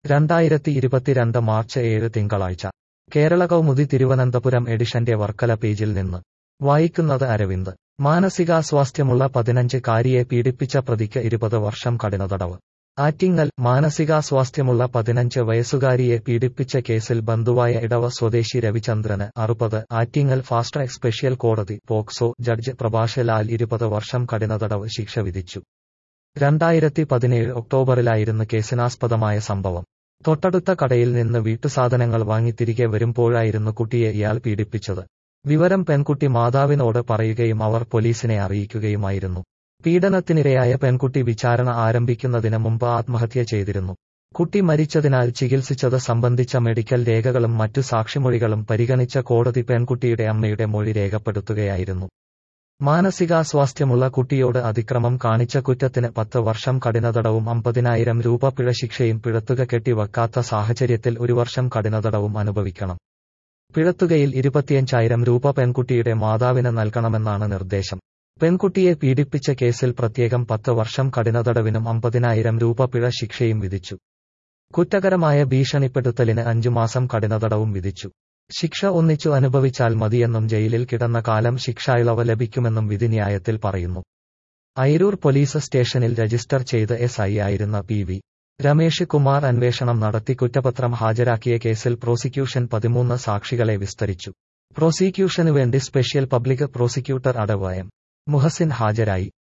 രണ്ടായിരത്തി ഇരുപത്തിരണ്ട് മാർച്ച് ഏഴ് തിങ്കളാഴ്ച കേരള കൗമുദി തിരുവനന്തപുരം എഡിഷന്റെ വർക്കല പേജിൽ നിന്ന് വായിക്കുന്നത് അരവിന്ദ് മാനസികാസ്വാസ്ഥ്യമുള്ള പതിനഞ്ച് കാരിയെ പീഡിപ്പിച്ച പ്രതിക്ക് ഇരുപത് വർഷം കഠിന തടവ് ആറ്റിങ്ങൽ മാനസികാസ്വാസ്ഥ്യമുള്ള പതിനഞ്ച് വയസ്സുകാരിയെ പീഡിപ്പിച്ച കേസിൽ ബന്ധുവായ ഇടവ സ്വദേശി രവിചന്ദ്രന് അറുപത് ആറ്റിങ്ങൽ ഫാസ്റ്റ് ട്രാക്ക് സ്പെഷ്യൽ കോടതി പോക്സോ ജഡ്ജ് പ്രഭാഷ് ലാൽ ഇരുപത് വർഷം കഠിന തടവ് ശിക്ഷ വിധിച്ചു രണ്ടായിരത്തി പതിനേഴ് ഒക്ടോബറിലായിരുന്നു കേസിനാസ്പദമായ സംഭവം തൊട്ടടുത്ത കടയിൽ നിന്ന് വീട്ടുസാധനങ്ങൾ വാങ്ങി തിരികെ വരുമ്പോഴായിരുന്നു കുട്ടിയെ ഇയാൾ പീഡിപ്പിച്ചത് വിവരം പെൺകുട്ടി മാതാവിനോട് പറയുകയും അവർ പോലീസിനെ അറിയിക്കുകയുമായിരുന്നു പീഡനത്തിനിരയായ പെൺകുട്ടി വിചാരണ ആരംഭിക്കുന്നതിന് മുമ്പ് ആത്മഹത്യ ചെയ്തിരുന്നു കുട്ടി മരിച്ചതിനാൽ ചികിത്സിച്ചത് സംബന്ധിച്ച മെഡിക്കൽ രേഖകളും മറ്റു സാക്ഷിമൊഴികളും പരിഗണിച്ച കോടതി പെൺകുട്ടിയുടെ അമ്മയുടെ മൊഴി രേഖപ്പെടുത്തുകയായിരുന്നു മാനസികാസ്വാസ്ഥ്യമുള്ള കുട്ടിയോട് അതിക്രമം കാണിച്ച കുറ്റത്തിന് പത്ത് വർഷം കഠിനതടവും അമ്പതിനായിരം രൂപ പിഴശിക്ഷയും പിഴത്തുക കെട്ടിവെക്കാത്ത സാഹചര്യത്തിൽ ഒരു വർഷം കഠിനതടവും അനുഭവിക്കണം പിഴത്തുകയിൽ ഇരുപത്തിയഞ്ചായിരം രൂപ പെൺകുട്ടിയുടെ മാതാവിന് നൽകണമെന്നാണ് നിർദ്ദേശം പെൺകുട്ടിയെ പീഡിപ്പിച്ച കേസിൽ പ്രത്യേകം പത്ത് വർഷം കഠിനതടവിനും അമ്പതിനായിരം രൂപ പിഴ ശിക്ഷയും വിധിച്ചു കുറ്റകരമായ ഭീഷണിപ്പെടുത്തലിന് അഞ്ചു മാസം കഠിനതടവും വിധിച്ചു ശിക്ഷ ഒന്നിച്ചു അനുഭവിച്ചാൽ മതിയെന്നും ജയിലിൽ കിടന്ന കാലം ശിക്ഷായിളവ് ലഭിക്കുമെന്നും വിധി ന്യായത്തിൽ പറയുന്നു അയിരൂർ പോലീസ് സ്റ്റേഷനിൽ രജിസ്റ്റർ ചെയ്ത് എസ് ഐ ആയിരുന്ന പി വി രമേഷ് കുമാർ അന്വേഷണം നടത്തി കുറ്റപത്രം ഹാജരാക്കിയ കേസിൽ പ്രോസിക്യൂഷൻ പതിമൂന്ന് സാക്ഷികളെ വിസ്തരിച്ചു പ്രോസിക്യൂഷനു വേണ്ടി സ്പെഷ്യൽ പബ്ലിക് പ്രോസിക്യൂട്ടർ അടവ് എം മുഹസിൻ ഹാജരായി